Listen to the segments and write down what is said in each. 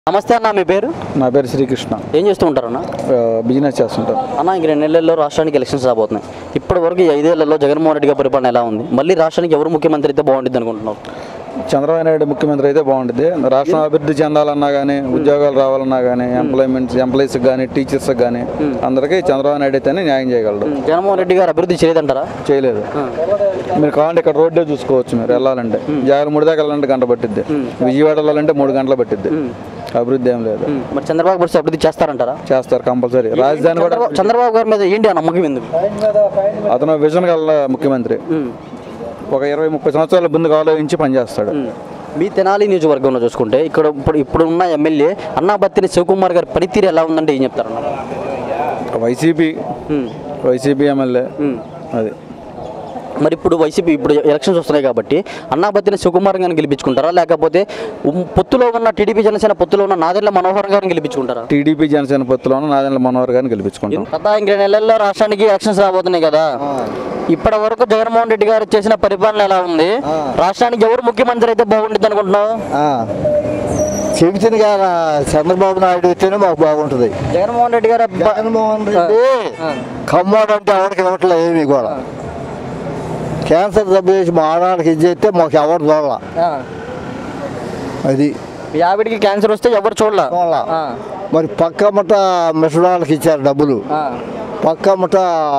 నమస్తే అన్న మీ పేరు నా పేరు శ్రీకృష్ణ ఏం చేస్తూ ఉంటారన్న ఆ, బిజినెస్ చేస్తుంటాను అన్న ఇంక రెండు నెలల్లో రాష్ట్రానికి ఎలక్షన్స్ రాబోతున్నాయి ఇప్పటి వరకు ఈ ఐదేళ్లలో జగన్మోహన్ రెడ్డి గారి పరిపాలన ఎలా ఉంది మళ్ళీ రాష్ట్రానికి ఎవరు ముఖ్యమంత్రి అయితే బాగుంటుంది అనుకుంటున్నావు చంద్రబాబు నాయుడు ముఖ్యమంత్రి అయితే బాగుంటుంది రాష్ట్రం అభివృద్ధి చెందాలన్నా కానీ ఉద్యోగాలు రావాలన్నా కానీ ఎంప్లాయ్మెంట్స్ ఎంప్లాయీస్కి కానీ టీచర్స్కి కానీ అందరికీ చంద్రబాబు నాయుడు అయితేనే న్యాయం చేయగలడు జగన్మోహన్ రెడ్డి గారు అభివృద్ధి చేయలేదంటారా చేయలేదు మీరు కావాలంటే ఇక్కడ రోడ్డే చూసుకోవచ్చు మీరు వెళ్ళాలంటే జాగలమూడి దాకా వెళ్ళాలంటే గంట పట్టిద్ది విజయవాడ వెళ్ళాలంటే మూడు గంటలు పట్టిద్ది అభివృద్ధి ఏం లేదు మరి చంద్రబాబు పరిస్థితి అభివృద్ధి చేస్తారంటారా చేస్తారు కంపల్సరీ రాజధాని కూడా చంద్రబాబు- చంద్రబాబు గారి మీద ఏంటి ఆ నమ్మకం ఎందుకు అతను విజన్ గల ముఖ్యమంత్రి ఒక ఇరవై ముప్పై సంవత్సరాల ముందుకు ఆలోచించి పనిచేస్తాడు మీ తెనాలి నియోజకవర్గంలో చూసుకుంటే ఇక్కడ ఇప్పుడు ఇప్పుడు ఉన్న ఎమ్మెల్యే అన్నాబత్తిని శివకుమార్ గారి పనితీరు ఎలా ఉందంటే ఏం చెప్తారన్న వైసీపీ వైసీపీ ఎమ్మెల్యే అది మరి ఇప్పుడు వైసీపీ ఇప్పుడు ఎలక్షన్స్ వస్తున్నాయి కాబట్టి అన్నాబత్తిని శివకుమార్ గారిని గెలిపించుకుంటారా లేకపోతే ఉమ్ పొత్తులో ఉన్న టీడీపీ జనసేన పొత్తులో ఉన్న నాదెళ్ల మనోహర్ గారిని గెలిపించుకుంటారా టీడీపీ జనసేన పొత్తులోనూ నాదెండ్ల మనోహర్ గారిని గెలిపించుకుంటాం గత ఇంక నెలల్లో రాష్ట్రానికి ఎలక్షన్స్ రాబోతున్నాయి కదా ఇప్పటి వరకు జగన్మోహన్ రెడ్డి గారు చేసిన పరిపాలన ఎలా ఉంది రాష్ట్రానికి ఎవరు ముఖ్యమంత్రి అయితే బాగుంటుంది అనుకుంటున్నావు చెబితే కదా చంద్రబాబు నాయుడు అయితేనే మాకు బాగుంటుంది జగన్మోహన్ రెడ్డి గారు బ- జగన్మోహన్ రెడ్డి కమ్మోడు అంటే ఎవరికి ఇవ్వట్లే ఏమీ కూడా క్యాన్సర్ జబ్బు చేసి మా ఆడవాళ్ళకి ఇది చేస్తే మాకు ఎవరు చూడాల ఆ. అది ఈ ఆవిడికి క్యాన్సర్ వస్తే ఎవరు చూడలా చూడాల ఆ. మరి పక్క ముఠ మిషడాళ్ళకి ఇచ్చారు డబ్బులు ఆ. పక్క ముఠ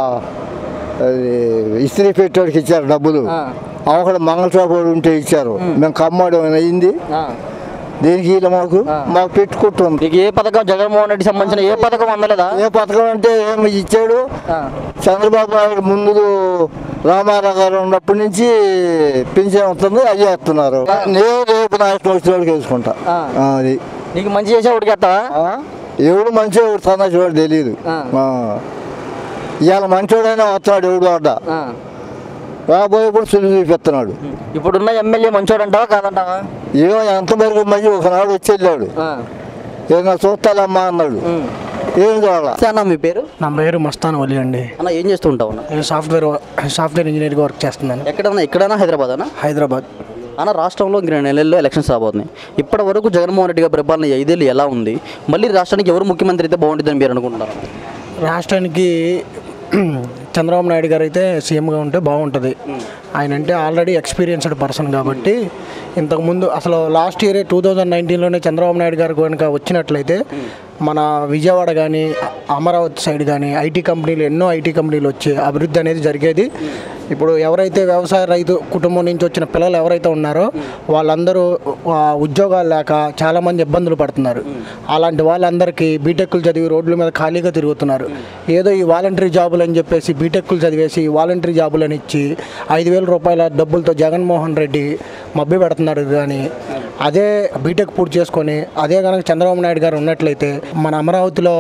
అది ఇస్త్రీ పెట్టేవాడికి ఇచ్చారు డబ్బులు ఆ. అక్కడ మంగళసూపుడు ఉంటే ఇచ్చారు మేము కమ్మోడు అయింది ఆ. దేనికి ఇలా మాకు మాకు పెట్టుకుంటుంది నీకు ఏ పథకం జగన్మోహన్ రెడ్డి సంబంధించిన ఏ పథకం అందలేదా ఏ పథకం అంటే ఏమి ఇచ్చాడు ఆ. చంద్రబాబు నాయుడు ముందు రామారావు గారు ఉన్నప్పటి నుంచి పింఛన్ వస్తుంది అది చేస్తున్నారు నేను రేపు నా ఇష్టం వచ్చిన వాడికి వేసుకుంటా ఆ. ఆ, అది నీకు మంచి చేసే ఒకటి కట్టవా ఆ? ఎవడు మంచిగా ఎవడు సన్నాసి తెలియదు ఆ. ఇవాళ మంచోడైనా వస్తున్నాడు ఎవడు వాడ ఆ. రాబోయేప్పుడు సులువు చూపిస్తున్నాడు ఇప్పుడున్న ఎమ్మెల్యే మంచోడు అంటావా కాదంటావా ఏమో ఎంతవరకు మంచి ఒకనాడు వచ్చి వెళ్ళాడు ఆ. ఏదైనా చూస్తాలమ్మా అన్నాడు ఉమ్. ఏం చూడాల నమస్తే అన్న మీ పేరు నా పేరు మస్తాన్ వలి అండి అన్న ఏం చేస్తూ ఉంటావు అన్న నేను సాఫ్ట్వేర్ సాఫ్ట్వేర్ ఇంజనీర్గా వర్క్ చేస్తున్నాను ఎక్కడన్నా ఎక్కడైనా హైదరాబాద్ అన్న హైదరాబాద్ అన్న రాష్ట్రంలో ఇంక రెండు నెలల్లో ఎలక్షన్స్ రాబోతున్నాయి ఇప్పటి వరకు జగన్మోహన్ రెడ్డి గారి పరిపాలన ఈ ఐదేళ్ళు ఎలా ఉంది మళ్ళీ రాష్ట్రానికి ఎవరు ముఖ్యమంత్రి అయితే బాగుంటుందని మీరు అనుకుంటున్నారు రాష్ట్రానికి చంద్రబాబు నాయుడు గారు అయితే సీఎంగా ఉంటే బాగుంటుంది ఆయన అంటే ఆల్రెడీ ఎక్స్పీరియన్స్డ్ పర్సన్ కాబట్టి ఇంతకుముందు అసలు లాస్ట్ ఇయర్ టూ థౌజండ్ నైన్టీన్లోనే చంద్రబాబు నాయుడు గారు కనుక వచ్చినట్లయితే మన విజయవాడ కానీ అమరావతి సైడ్ కానీ ఐటీ కంపెనీలు ఎన్నో ఐటీ కంపెనీలు వచ్చి అభివృద్ధి అనేది జరిగేది ఇప్పుడు ఎవరైతే వ్యవసాయ రైతు కుటుంబం నుంచి వచ్చిన పిల్లలు ఎవరైతే ఉన్నారో వాళ్ళందరూ ఆ, ఉద్యోగాలు లేక చాలామంది ఇబ్బందులు పడుతున్నారు అలాంటి వాళ్ళందరికీ బీటెక్లు చదివి రోడ్ల మీద ఖాళీగా తిరుగుతున్నారు ఏదో ఈ వాలంటరీ జాబులు అని చెప్పేసి బీటెక్లు చదివేసి వాలంటరీ జాబులు అని ఇచ్చి ఐదు వేల రూపాయల డబ్బులతో జగన్మోహన్ రెడ్డి మభ్య పెడుతున్నాడు కానీ అదే బీటెక్ పూర్తి చేసుకొని అదే కనుక చంద్రబాబు నాయుడు గారు ఉన్నట్లయితే మన అమరావతిలో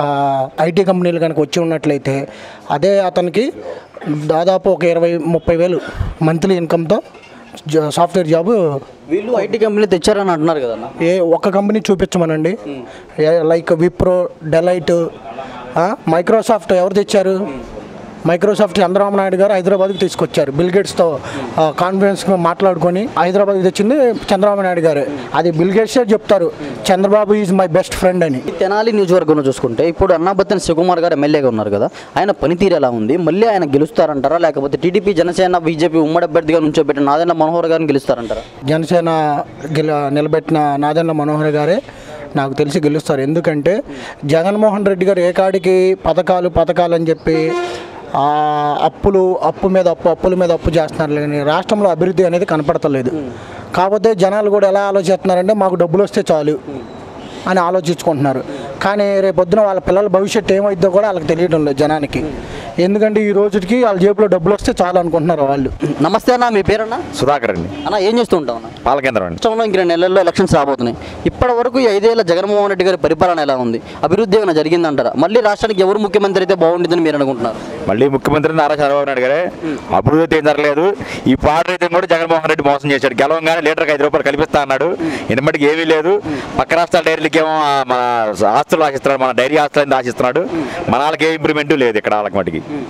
ఐటీ కంపెనీలు కనుక వచ్చి ఉన్నట్లయితే అదే అతనికి దాదాపు ఒక ఇరవై ముప్పై వేలు మంత్లీ ఇన్కమ్తో జా- సాఫ్ట్వేర్ జాబ్ వీళ్ళు ఐటీ కంపెనీ తెచ్చారని అంటున్నారు కదన్న ఏ ఒక్క కంపెనీ చూపించమనండి ఏ- లైక్ విప్రో డెలైట్ ఆ, మైక్రోసాఫ్ట్ ఎవరు తెచ్చారు మైక్రోసాఫ్ట్ చంద్రబాబు నాయుడు గారు హైదరాబాద్కి తీసుకొచ్చారు బిల్ గేట్స్తో కాన్ఫరెన్స్ మాట్లాడుకొని హైదరాబాద్కి తెచ్చింది చంద్రబాబు నాయుడు గారు అది బిల్ గేట్సే చెప్తారు Chandrababu is my best friend అని ఈ తెనాలి నియోజకవర్గంలో చూసుకుంటే ఇప్పుడు అన్నాబత్తిన శివకుమార్ గారు ఎమ్మెల్యేగా ఉన్నారు కదా ఆయన పనితీరు ఎలా ఉంది మళ్ళీ ఆయన గెలుస్తారంటారా లేకపోతే టీడీపీ జనసేన బీజేపీ ఉమ్మడి అభ్యర్థిగా నుంచోబెట్టిన నాదెండ్ల మనోహర్ గారిని గెలుస్తారంటారా జనసేన గెల నిలబెట్టిన నాదెండ్ల మనోహర్ గారే నాకు తెలిసి గెలుస్తారు ఎందుకంటే జగన్మోహన్ రెడ్డి గారు ఏ కాడికి పథకాలు పథకాలు అని చెప్పి ఆ, అప్పులు అప్పు మీద అప్పు అప్పుల మీద అప్పు చేస్తున్నారు కానీ రాష్ట్రంలో అభివృద్ధి అనేది కనపడతలేదు కాకపోతే జనాలు కూడా ఎలా ఆలోచిస్తున్నారంటే మాకు డబ్బులు వస్తే చాలు అని ఆలోచించుకుంటున్నారు కానీ రేపొద్దున వాళ్ళ పిల్లల భవిష్యత్తు ఏమైద్దో కూడా వాళ్ళకి తెలియడం లేదు జనానికి ఎందుకంటే ఈ రోజుకి వాళ్ళ జేబులో డబ్బులు వస్తే చాలు అనుకుంటున్నారు వాళ్ళు నమస్తే అన్న మీ పేరన్నా సుధాకర్ అండి అన్న ఏం చేస్తూ ఉంటావు అన్న పాలకేంద్రం అండి రాష్ట్రంలో ఇంక రెండు నెలల్లో ఎలక్షన్స్ రాబోతున్నాయి ఇప్పటి వరకు ఈ ఐదేళ్ల జగన్మోహన్ రెడ్డి గారి పరిపాలన ఎలా ఉంది అభివృద్ధి ఏమైనా జరిగిందంటారా మళ్ళీ రాష్ట్రానికి ఎవరు ముఖ్యమంత్రి అయితే బాగుంటుందని మీరు అనుకుంటున్నారు మళ్ళీ ముఖ్యమంత్రి నారా చంద్రబాబు నాయుడు గారే అభివృద్ధి ఏం జరగలేదు ఈ పాట రైతులు కూడా జగన్మోహన్ రెడ్డి మోసం చేశాడు గెలవంగానే లీటర్కి ఐదు రూపాయలు కల్పిస్తా అన్నాడు ఇంతమటికి ఏమీ లేదు పక్క రాష్ట్రాల డైరీలకి ఏమో ఆ, మన ఆస్తులు ఆశిస్తున్నాడు మన డైరీ ఆస్తులు ఆశిస్తున్నాడు మన వాళ్ళకి ఏ ఇంప్రూవ్మెంట్ లేదు ఇక్కడ వాళ్ళకి మటుకి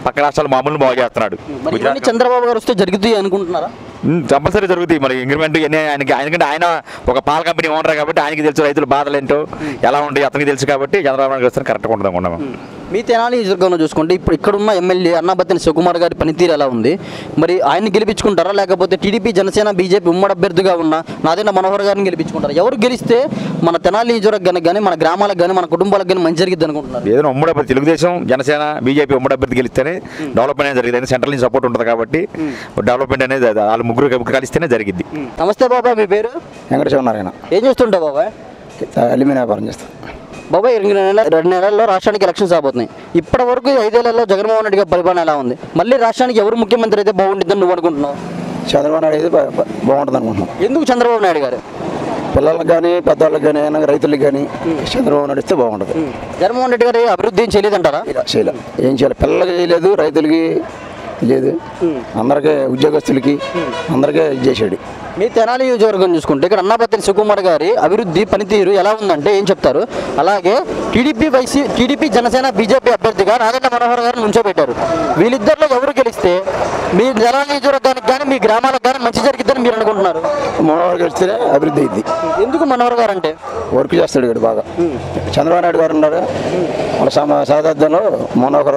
పక్క రాష్ట్రాలు మామూలు బాగు చేస్తున్నాడు మరి ఇవన్నీ చంద్రబాబు గారు వస్తే జరుగుతాయి అనుకుంటున్నారా ఉమ్, కంపల్సరీ జరుగుతాయి మరి ఇంక్రిమెంట్ ఇవన్నీ ఆయనకి ఆయనకంటే ఆయన ఒక పాల కంపెనీ ఓనర్ కాబట్టి ఆయనకి తెలుసు రైతుల బాధలు ఏంటో ఎలా ఉంటాయి అతనికి తెలుసు కాబట్టి చంద్రబాబు నాయుడు వస్తే కరెక్ట్గా ఉంటుంది అనుకున్నాము మీ తెనాలి నియోజకవర్గంలో చూసుకుంటే ఇప్పుడు ఇక్కడున్న ఎమ్మెల్యే అన్నాబత్తిని శివకుమార్ గారి పనితీరు ఎలా ఉంది మరి ఆయన్ని గెలిపించుకుంటారా లేకపోతే టీడీపీ జనసేన బీజేపీ ఉమ్మడి అభ్యర్థిగా ఉన్న నాదేంద్ర మనోహర్ గారిని గెలిపించుకుంటారా ఎవరు గెలిస్తే మన తెనాలి నియోజకవర్గానికి కానీ మన గ్రామాలకు కానీ మన కుటుంబాలకు కానీ మంచి జరిగిద్ది అనుకుంటున్నారు ఏదైనా ఉమ్మడి అభ్యర్థి తెలుగుదేశం జనసేన బీజేపీ ఉమ్మడి అభ్యర్థి గెలిస్తేనే డెవలప్మెంట్ అనేది జరిగింది సెంట్రల్ నుంచి సపోర్ట్ ఉంటుంది కాబట్టి డెవలప్మెంట్ అనేది అది- వాళ్ళు ముగ్గురు కలిపి కలిస్తేనే జరిగింది నమస్తే బాబాయ్ మీ పేరు వెంకటేశ్వర నారాయణ ఏం చేస్తుంటావు బాబాయ్ అల్యూమినియం వ్యాపారం చేస్తాను బాబాయ్ రెండు నెలల రెండు నెలల్లో రాష్ట్రానికి ఎలక్షన్స్ రాబోతున్నాయి ఇప్పటి వరకు ఈ ఐదేళ్లలో జగన్మోహన్ రెడ్డి గారి పరిపాలన ఎలా ఉంది మళ్ళీ రాష్ట్రానికి ఎవరు ముఖ్యమంత్రి అయితే బాగుంటుందని నువ్వు అనుకుంటున్నావు చంద్రబాబు నాయుడు అయితే బా- బా- బాగుంటుంది అనుకుంటున్నాం ఎందుకు చంద్రబాబు నాయుడు గారు పిల్లలకు కానీ పెద్దవాళ్ళకి కానీ అయినా రైతులకు కానీ చంద్రబాబు నాయుడు ఇస్తే బాగుంటుంది జగన్మోహన్ రెడ్డి గారు అభివృద్ధి ఏం చేయలేదంటారా చేయలే ఏం చేయాలి పిల్లలకి చేయలేదు రైతులకి లేదు అందరికీ ఉద్యోగస్తులకి అందరికీ ఇది చేసాడు మీ తెనాలి నియోజకవర్గం చూసుకుంటే ఇక్కడ అన్నాపతిని సుకుమార్ గారి అభివృద్ధి పనితీరు ఎలా ఉందంటే ఏం చెప్తారు అలాగే TDP YC TDP Janasena BJP అభ్యర్థిగా నాగేంద్ర మనోహర్ గారిని నుంచోబెట్టారు వీళ్ళిద్దరిలో ఎవరు గెలిస్తే మీ తెనాలి నియోజకవర్గానికి కానీ మీ గ్రామాలకు కానీ మంచి జరిగిద్దని మీరు అనుకుంటున్నారు మనోహర్ గెలిస్తేనే అభివృద్ధి అయింది ఎందుకు మనోహర్ గారు అంటే వర్క్ చేస్తాడు ఇక్కడ బాగా చంద్రబాబు నాయుడు గారు ఉన్నారు వాళ్ళ సమ సాధార్థంలో మనోహర్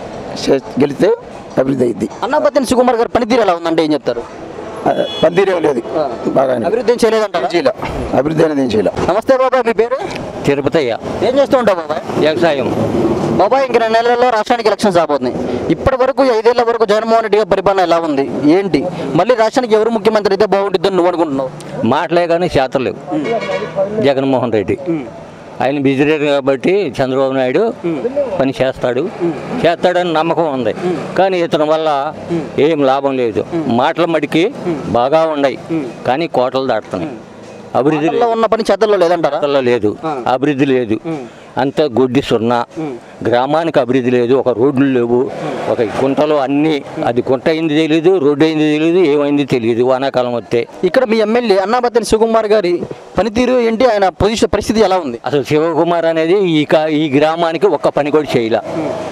చే- గెలిస్తే అభివృద్ధి అయింది అన్నాపతిని సుకుమార్ గారి పనితీరు ఎలా ఉందంటే ఏం చెప్తారు పనితీరే లేదు బాగా అభివృద్ధి ఏం చేయలేదంటారా చేయలే అభివృద్ధి అనేది ఏం చేయలే నమస్తే బాబాయ్ మీ పేరు తిరుపతయ్య ఏం చేస్తూ ఉంటావు బాబాయ్ వ్యవసాయం బాబాయ్ ఇంక రెండు నెలల్లో రాష్ట్రానికి ఎలక్షన్స్ రాబోతున్నాయి ఇప్పటి వరకు ఐదేళ్ల వరకు జగన్మోహన్ రెడ్డి గారి పరిపాలన ఎలా ఉంది ఏంటి మళ్ళీ రాష్ట్రానికి ఎవరు ముఖ్యమంత్రి అయితే బాగుంటుందని నువ్వు అనుకుంటున్నావు మాటలే కానీ చేతలు లేవు జగన్మోహన్ రెడ్డి ఆయన బిజిరేట్ కాబట్టి చంద్రబాబు నాయుడు పని చేస్తాడు చేస్తాడని నమ్మకం ఉంది కానీ ఇతని వల్ల ఏం లాభం లేదు మాటల మడికి బాగా ఉన్నాయి కానీ కోటలు దాటుతున్నాయి అభివృద్ధి లో ఉన్న పని చేతల్లో లేదంటారా చేతల్లో లేదు అభివృద్ధి లేదు అంత గుడ్డి సున్నా గ్రామానికి అభివృద్ధి లేదు ఒక రోడ్లు లేవు ఒక గుంటలో అన్నీ అది గుంట అయింది తెలియదు రోడ్డు అయింది తెలియదు ఏమైంది తెలియదు వానాకాలం వస్తే ఇక్కడ మీ ఎమ్మెల్యే అన్నాబత్తిని శివకుమార్ గారి పనితీరు ఏంటి ఆయన పొజిషన్ పరిస్థితి ఎలా ఉంది అసలు శివకుమార్ అనేది ఈ కా ఈ గ్రామానికి ఒక్క పని కూడా చేయలే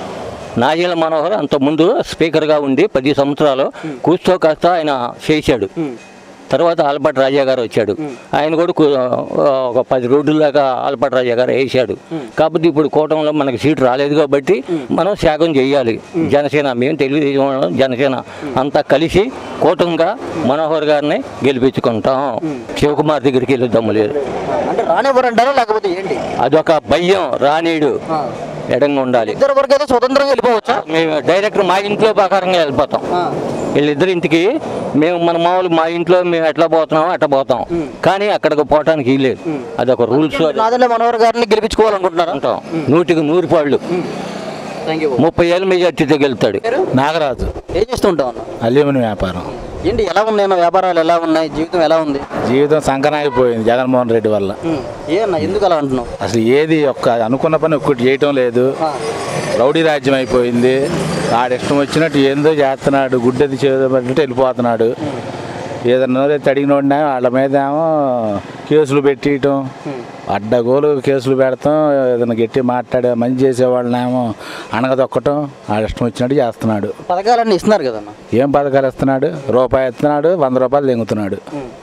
నాజీల మనోహర్ అంత ముందు స్పీకర్గా ఉండి పది సంవత్సరాలు కూర్చో కాస్త ఆయన చేశాడు తర్వాత ఆల్బర్ట్ రాజా గారు వచ్చాడు ఆయన కూడా కు- ఒక పది రోడ్ల దాకా ఆల్బర్ట్ రాజా గారు వేసాడు కాబట్టి ఇప్పుడు కూటమిలో మనకి సీటు రాలేదు కాబట్టి మనం త్యాగం చేయాలి జనసేన మేము తెలుగుదేశం వాళ్ళం, జనసేన అంతా కలిసి కూటమిగా మనోహర్ గారిని గెలిపించుకుంటాం శివకుమార్ దగ్గరికి వెళ్ళి దమ్ము లేదు అంటే రానివ్వరంటారా లేకపోతే ఏంటి అదొక భయం రానీడు ఎడంగా ఉండాలి ఇద్దరు వరకు అయితే స్వతంత్రంగా వెళ్ళిపోవచ్చా మేము డైరెక్ట్ మా ఇంట్లో ప్రకారంగా వెళ్ళిపోతాం వీళ్ళిద్దరి ఇంటికి మేము మన మామూలు మా ఇంట్లో మేము ఎట్లా పోతున్నామో అట్లా పోతాం కానీ అక్కడికి పోవటానికి లేదు అదొక రూల్స్ నాదెల్ల మనోహర్ గారిని గెలిపించుకోవాలనుకుంటున్నారా అంటాం నూటికి నూరు పాళ్ళు థ్యాంక్ యూ ముప్పై ఏళ్ళ మెజార్టీతో గెలుతాడు నాగరాజు ఏం చేస్తుంటావు అన్న అల్యూమినియం వ్యాపారం ఏంటి ఎలా ఉన్నాయి అన్న వ్యాపారాలు ఎలా ఉన్నాయి జీవితం ఎలా ఉంది జీవితం సంకనాగిపోయింది జగన్మోహన్ రెడ్డి వల్ల ఏ అన్న ఎందుకు అలా అంటున్నావు అసలు ఏది ఒక్క అనుకున్న పని ఒక్కటి చేయటం లేదు రౌడీ రాజ్యం అయిపోయింది ఆడిష్టం వచ్చినట్టు ఏందో చేస్తున్నాడు గుడ్డది చేయబట్టి వెళ్ళిపోతున్నాడు ఏదన్నా అడిగినోడినా వాళ్ళ మీద ఏమో కేసులు పెట్టియటం అడ్డగోలు కేసులు పెడతాం ఏదైనా గట్టి మాట్లాడే మంచి చేసేవాళ్ళనేమో అణగదొక్కటం ఆడిష్టం వచ్చినట్టు చేస్తున్నాడు పథకాలన్నీ ఇస్తున్నారు కదన్న ఏం పథకాలు ఇస్తున్నాడు రూపాయి ఇస్తున్నాడు వంద రూపాయలు తెంగుతున్నాడు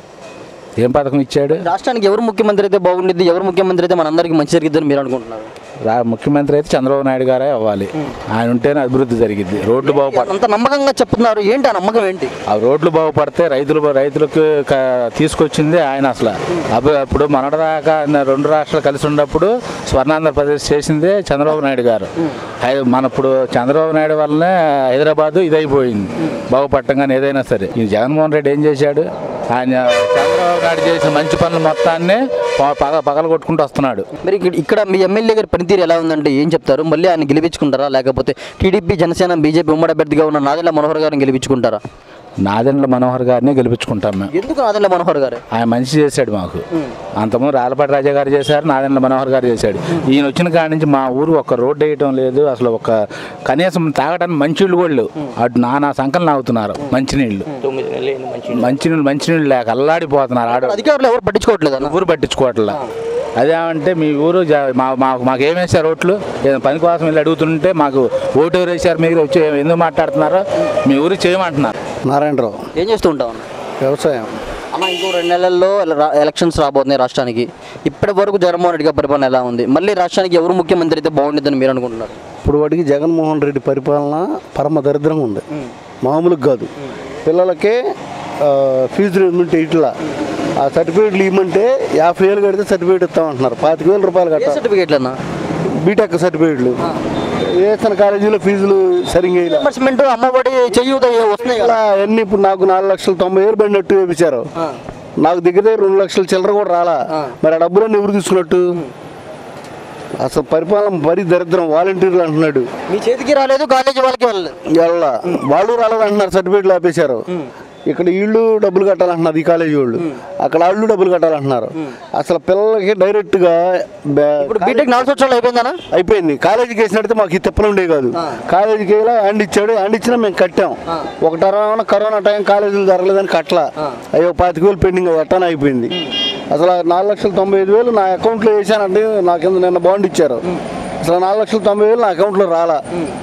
ఏం పథకం ఇచ్చాడు రాష్ట్రానికి ఎవరు ముఖ్యమంత్రి అయితే బాగుండిద్ది ఎవరు ముఖ్యమంత్రి అయితే మనందరికీ మంచి జరిగిద్దని మీరు అనుకుంటున్నారు రా ముఖ్యమంత్రి అయితే చంద్రబాబు నాయుడు గారే అవ్వాలి ఆయన ఉంటేనే అభివృద్ధి జరిగింది రోడ్లు బాగుపడ అంత నమ్మకంగా చెప్తున్నారు ఏంటి ఆ నమ్మకం ఏంటి ఆ రోడ్లు బాగుపడితే రైతులు రైతులకు క- తీసుకొచ్చింది ఆయన అసలు అప్పుడు అప్పుడు మొన్నటిదాకా ఉన్న రెండు రాష్ట్రాలు కలిసి ఉన్నప్పుడు స్వర్ణాంధ్రప్రదేశ్ చేసిందే చంద్రబాబు నాయుడు గారు హై- మన ఇప్పుడు చంద్రబాబు నాయుడు వల్లనే హైదరాబాద్ ఇదైపోయింది బాగుపడటం కానీ ఏదైనా సరే ఈ జగన్మోహన్ రెడ్డి ఏం చేశాడు ఆయన చంద్రబాబు నాయుడు చేసిన మంచి పనుల మొత్తాన్ని ప- పగ పగల కొట్టుకుంటూ వస్తున్నాడు మరి ఇక్కడ- ఇక్కడ మీ ఎమ్మెల్యే గారి పనితీరు ఎలా ఉందంటే ఏం చెప్తారు మళ్ళీ ఆయన గెలిపించుకుంటారా లేకపోతే టీడీపీ జనసేన బీజేపీ ఉమ్మడి అభ్యర్థిగా ఉన్న నాదెళ్ల మనోహర్ గారిని గెలిపించుకుంటారా నాదెండ్ల మనోహర్ గారిని గెలిపించుకుంటాం మేము ఎందుకు నాదెళ్ల మనోహర్ గారు ఆయన మంచి చేశాడు మాకు అంతకుముందు రాలపాటి రాజా గారు చేశారు నాదెండ్ల మనోహర్ గారు చేశాడు ఈయన వచ్చిన కాడి నుంచి మా ఊరు ఒక రోడ్డు వేయటం లేదు అసలు ఒక కనీసం తాగడానికి మంచినీళ్ళు కూడా లేవు అటు నానా సంకలు నాగుతున్నారు మంచినీళ్ళు తొమ్మిది నెలలు అయింది మంచి మంచినీళ్ళు మంచినీళ్ళు లేక అల్లాడిపోతున్నారు ఆడ అధికారులు ఎవరు పట్టించుకోవట్లేదు అన్న ఊరు పట్టించుకోవట్లా అదేమంటే మీ ఊరు జ- మా మా- మాకు ఏం వేశారు ఓట్లు ఏదో పని కోసం వెళ్ళి అడుగుతుంటే మాకు ఓటు ఎవరు వేశారు మీరు వచ్చి ఎందుకు మాట్లాడుతున్నారో మీ ఊరు చేయమంటున్నారు నారాయణరావు ఏం చేస్తూ ఉంటావు అన్న వ్యవసాయం అన్న ఇంకో రెండు నెలల్లో రా- ఎలక్షన్స్ రాబోతున్నాయి రాష్ట్రానికి ఇప్పటి వరకు జగన్మోహన్ రెడ్డి గారి పరిపాలన ఎలా ఉంది మళ్ళీ రాష్ట్రానికి ఎవరు ముఖ్యమంత్రి అయితే బాగుంటుందని మీరు అనుకుంటున్నారు ఇప్పుడు వాడికి జగన్మోహన్ రెడ్డి పరిపాలన పరమ దరిద్రంగా ఉంది మామూలుగా కాదు పిల్లలకే ఆ, ఫీజు రియంబర్స్మెంట్ ఇట్లా ఆ సర్టిఫికేట్లు ఇవ్వమంటే యాభై వేలు కడితే సర్టిఫికేట్ ఇస్తామంటున్నారు పాతిక వేల రూపాయలు ఏ కట్టాలి సర్టిఫికేట్లు అన్న బీటెక్ సర్టిఫికేట్లు వేసిన కాలేజీలో ఫీజులు సరిగ్గా వేయలే. రియంబర్స్మెంట్ అమ్మఒడి చెయ్యూత వస్తున్నాయి కదా ఇలా అన్ని ఇప్పుడు నాకు నాలుగు లక్షల తొంభై వేలు పడినట్టు వేపించారు నాకు దగ్గర దగ్గర రెండు లక్షల చిల్లర కూడా రాలా మరి ఆ డబ్బులన్నీ ఎవరు తీసుకున్నట్టు అసలు పరిపాలన మరీ దరిద్రం వాలంటీర్లు అంటున్నాడు మీ చేతికి రాలేదు కాలేజీ వాళ్ళకి వెళ్ళలేదు వెళ్ళ వాళ్ళు రాలేదు అంటున్నారు సర్టిఫికేట్లు ఆపేశారు ఇక్కడ వీళ్ళు డబ్బులు కట్టాలంటున్నారు ఈ కాలేజీ వాళ్ళు అక్కడ వాళ్ళు డబ్బులు కట్టాలంటున్నారు అసలు పిల్లలకి డైరెక్ట్గా బ్యా- ఇప్పుడు బీటెక్ నాలుగు సంవత్సరాలు అయిపోయిందనా అయిపోయింది కాలేజీకి వేసినట్టు మాకు ఈ తిప్పలు ఉండేవి కాదు కాలేజీకి వెళ్ళా హ్యాండ్ ఇచ్చాడు హ్యాండ్ ఇచ్చినా మేము కట్టాం ఒక తర్వాత కరోనా టైం కాలేజీలు జరగలేదని కట్టలా అయ్యో పాతిక వేలు పెండింగ్ ఎట్టానే అయిపోయింది అసలు ఆ నాలుగు లక్షల తొంభై ఐదు వేలు నా అకౌంట్లో వేసానంటే నా కింద నిన్న బాండ్ ఇచ్చారు అసలు ఆ నాలుగు లక్షల తొంభై వేలు నా అకౌంట్లో రాలా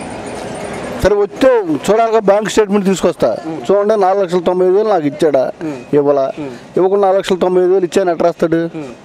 సరే వస్తే చూడాలిగా బ్యాంక్ స్టేట్మెంట్ తీసుకొస్తా చూడండి నాలుగు లక్షల తొంభై ఐదు వేలు నాకు ఇచ్చాడా ఇవ్వాలా ఇవ్వకుండా నాలుగు లక్షల తొంభై ఐదు వేలు ఇచ్చాను ఎట్లా రాస్తాడు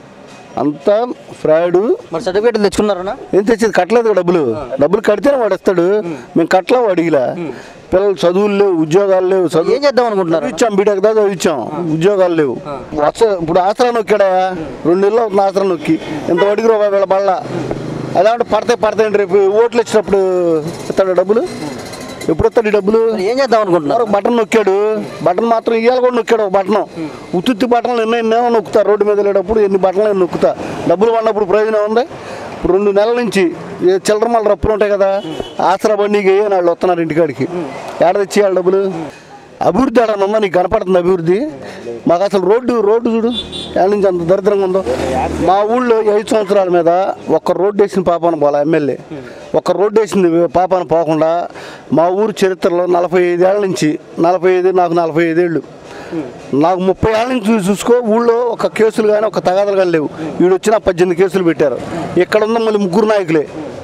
అంతా ఫ్రాడ్ మరి సర్టిఫికేట్లు తెచ్చుకున్నారనా ఏం తెచ్చేది కట్టలేదు డబ్బులు డబ్బులు కడితేనే వాడు ఇస్తాడు మేము కట్టలా అడిగిలా పిల్లలు చదువులు లేవు ఉద్యోగాలు లేవు చదువు ఏం చేద్దాం అనుకుంటున్నారు చదివించాం బీటెక్ దాకా చదివించాం ఉద్యోగాలు లేవు వస్త ఇప్పుడు ఆసరా నొక్కాడా రెండు నెలలు అవుతుంది ఆసరా నొక్కి ఇంత వడికి రూపాయి వీళ్ళ బళ్ళ అదేమంటే పడతాయి పడతాయండి రేపు ఓట్లు వచ్చినప్పుడు ఇస్తాడు డబ్బులు ఎప్పుడు ఇస్తాడు ఈ డబ్బులు మరి ఏం చేద్దాం అనుకుంటున్నారు ఒక బటన్ నొక్కాడు బటన్ మాత్రం ఇవాళ కూడా నొక్కాడు ఒక బటన్ ఉత్తుత్తి బటన్లు ఎన్నో ఎన్నో నొక్కుతా రోడ్డు మీద వెళ్ళేటప్పుడు ఎన్ని బటన్లు ఎన్ని నొక్కుతా డబ్బులు పడినప్పుడు ప్రయోజనం ఉంది ఇప్పుడు రెండు నెలల నుంచి ఏ చిల్లర మళ్ళీ రప్పులు ఉంటాయి కదా ఆసరా బండికి వేయని వాళ్ళు వస్తున్నారు ఇంటికాడికి ఏడ తెచ్చేయాలి డబ్బులు అభివృద్ధి ఏడన్నా ఉందా నీకు కనపడుతుంది అభివృద్ధి మాకు అసలు రోడ్డు రోడ్డు చూడు ఏడ నుంచి అంత దరిద్రంగా ఉందో మా ఊళ్ళో ఐదు సంవత్సరాల మీద ఒక్క రోడ్డు వేసిన పాపాన పోలా ఎమ్మెల్యే ఒక్క రోడ్డు వేసింది పాపాన పోకుండా మా ఊరు చరిత్రలో నలభై ఐదేళ్ల నుంచి నలభై ఐదు నాకు నలభై ఐదేళ్ళు నాకు ముప్పై ఏళ్ళ నుంచి చూ- చూసుకో ఊళ్ళో ఒక కేసులు కానీ ఒక తగాదాలు కానీ లేవు వీడు వచ్చిన పద్దెనిమిది కేసులు పెట్టారు ఇక్కడ ఉన్న మళ్ళీ ముగ్గురు నాయకులే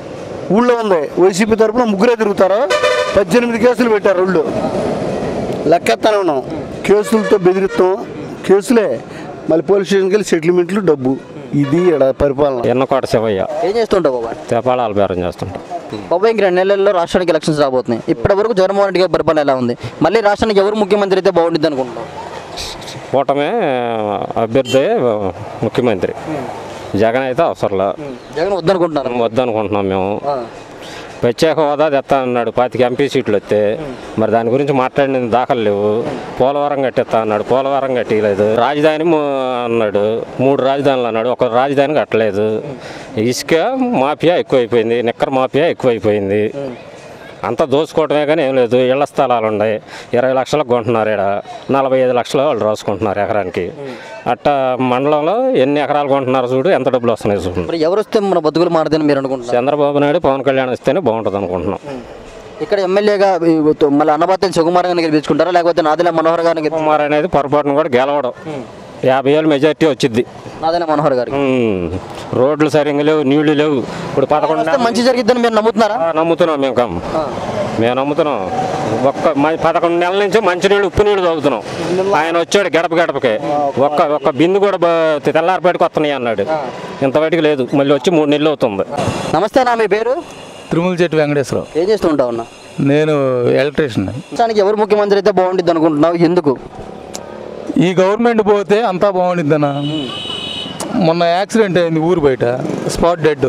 ఊళ్ళో ఉంది వైసీపీ తరపున ముగ్గురే తిరుగుతారు పద్దెనిమిది కేసులు పెట్టారు ఊళ్ళో లెక్కెత్తానే ఉన్నాం కేసులతో బెదిరిస్తాం కేసులే మళ్ళీ పోలీస్ స్టేషన్కి వెళ్ళి సెటిల్మెంట్లు డబ్బు ఇది ఈడ పరిపాలన ఎన్నకోట శివయ్య ఏం చేస్తుంటావు బాబా తెపాళాల బేరం చేస్తుంటా బాబా ఇంక రెండు నెలల్లో రాష్ట్రానికి ఎలక్షన్స్ రాబోతున్నాయి ఇప్పటి వరకు జగన్మోహన్ రెడ్డి గారి పరిపాలన ఎలా ఉంది మళ్ళీ రాష్ట్రానికి ఎవరు ముఖ్యమంత్రి అయితే బాగుంటుంది అనుకుంటున్నాం కూటమే అభ్యర్థి ముఖ్యమంత్రి జగన్ అయితే అవసరంలా జగన్ వద్దనుకుంటున్నారు వద్దనుకుంటున్నాం మేము ప్రత్యేక హోదా తెస్తా అన్నాడు పాతిక ఎంపీ సీట్లు వస్తే మరి దాని గురించి మాట్లాడిన దాఖలు లేవు పోలవరం కట్టిస్తా అన్నాడు పోలవరం కట్టలేదు రాజధాని మూ- అన్నాడు మూడు రాజధానులు అన్నాడు ఒక రాజధాని కట్టలేదు ఇసుక మాఫియా ఎక్కువైపోయింది నిక్కర మాఫియా ఎక్కువైపోయింది అంతా దోచుకోవటమే కానీ ఏం లేదు ఇళ్ల స్థలాలు ఉన్నాయి ఇరవై లక్షలకు కొంటున్నారు ఇక్కడ నలభై ఐదు లక్షలు వాళ్ళు రాసుకుంటున్నారు ఎకరానికి అట్టా మండలంలో ఎన్ని ఎకరాలు కొంటున్నారు చూడు ఎంత డబ్బులు వస్తున్నాయి చూడు మరి ఎవరు వస్తే మన బతుకులు మారుతుందని మీరు అనుకుంటున్నారు చంద్రబాబు నాయుడు పవన్ కళ్యాణ్ వస్తేనే బాగుంటుంది అనుకుంటున్నాం ఇక్కడ ఎమ్మెల్యేగా ఈ మళ్ళీ అన్నబత్తిని సుకుమార్ గారిని గెలిపించుకుంటారా లేకపోతే నాదిల మనోహర్ గారిని గెలిపి కుమార్ అనేది పొరపాటును కూడా గెలవడం యాభై ఏళ్ళు మెజార్టీ వచ్చింది నాదిల మనోహర్ గారికి ఉమ్, రోడ్లు సరిగ్గా లేవు నీళ్లు లేవు ఇప్పుడు పదకొండు వస్తే మంచి జరిగిద్దని మీరు నమ్ముతున్నారా ఆ, నమ్ముతున్నాం మేము కమ్ మేము నమ్ముతున్నాం ఒక్క మ- పదకొండు నెలల నుంచి మంచినీళ్ళు ఉప్పు నీళ్ళు తాగుతున్నాం ఆయన వచ్చాడు గడప గడపకి ఒక్క ఒక్క బిందు కూడా బ- తెల్లారిపేటకి వస్తున్నాయి అన్నాడు ఇంతవరకు లేదు మళ్ళీ వచ్చి మూడు నెలలు అవుతుంది నమస్తే నా మీ పేరు తిరుమల చెట్టు వెంకటేశ్వరరావు ఏం చేస్తూ ఉంటావు అన్న నేను ఎలక్ట్రీషియన్ రాష్ట్రానికి ఎవరు ముఖ్యమంత్రి అయితే బాగుంటుంది అనుకుంటున్నావు ఎందుకు ఈ గవర్నమెంట్ పోతే అంతా బాగుండిద్దనా మొన్న యాక్సిడెంట్ అయింది ఊరు బయట స్పాట్ డెడ్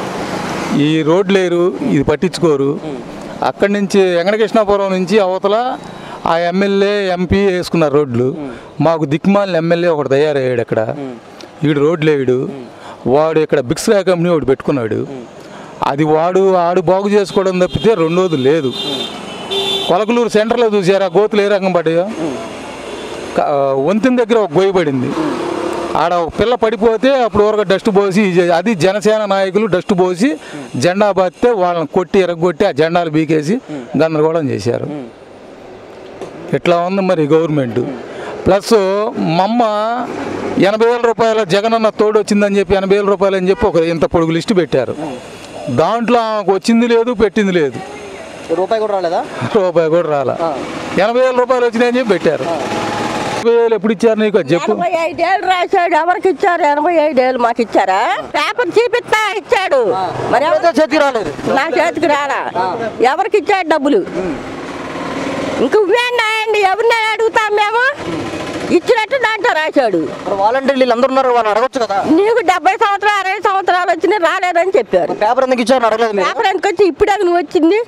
ఈ రోడ్లు లేరు ఇది పట్టించుకోరు అక్కడి నుంచి వెంకటకృష్ణాపురం నుంచి అవతల ఆ ఎమ్మెల్యే ఎంపీ వేసుకున్నారు రోడ్లు మాకు దిక్మాలిన ఎమ్మెల్యే ఒకటి తయారయ్యాడు అక్కడ వీడు రోడ్లు వేయడు వాడు ఇక్కడ బిక్స్రా కంపెనీ ఒకటి పెట్టుకున్నాడు అది వాడు ఆడు బాగు చేసుకోవడం తప్పితే రెండోది లేదు కొలకలూరు సెంటర్లో చూసారా గోతులు ఏ రకం పడ్డాయో క- వంతెన దగ్గర ఒక గొయ్యి పడింది ఆడ ఒక పిల్ల పడిపోతే అప్పుడు వరకు డస్ట్ పోసి ఇది- అది జనసేన నాయకులు డస్ట్ పోసి జెండా బాస్తే వాళ్ళని కొట్టి ఎరగొట్టి ఆ జెండాలు బీకేసి గందరగోళం చేశారు ఇట్లా ఉంది మరి గవర్నమెంట్ ప్లస్ మా అమ్మ ఎనభై వేల రూపాయల జగనన్న తోడు వచ్చిందని చెప్పి ఎనభై వేల రూపాయలు అని చెప్పి ఒక ఇంత పొడుగు లిస్టు పెట్టారు దాంట్లో ఆమెకు వచ్చింది లేదు పెట్టింది లేదు రూపాయి కూడా రాలేదా రూపాయి కూడా రాలా ఎనభై వేల రూపాయలు వచ్చినాయని చెప్పి పెట్టారు ఎనభై వేలు ఎప్పుడు ఇచ్చారు నీకు అది చెప్పు ఎనభై ఐదేళ్ళు రాశాడు ఎవరికి ఇచ్చారు ఎనభై ఐదేళ్ళు మాకు ఇచ్చారా పేపర్ చూపిస్తా ఇచ్చాడు మరి ఎవరు- చేతికి రాలేదు నా చేతికి రాలా ఎవరికి ఇచ్చాడు డబ్బులు ఇంక ఇవ్వండి ఎవరిని అడుగుతాం మేము ఇచ్చినట్టు దాంట్లో రాశాడు మరి వాలంటీర్లు వీళ్ళందరూ ఉన్నారు వాళ్ళని అడగొచ్చు కదా నీకు డెబ్బై సంవత్సరాలు అరవై సంవత్సరాలు వచ్చినాయి రాలేదని చెప్పారు పేపర్ ఎందుకు ఇచ్చారని అడగలేదు మీరు పేపర్ ఎందుకు వచ్చి ఇప్పుడే నువ్వు వచ్చింది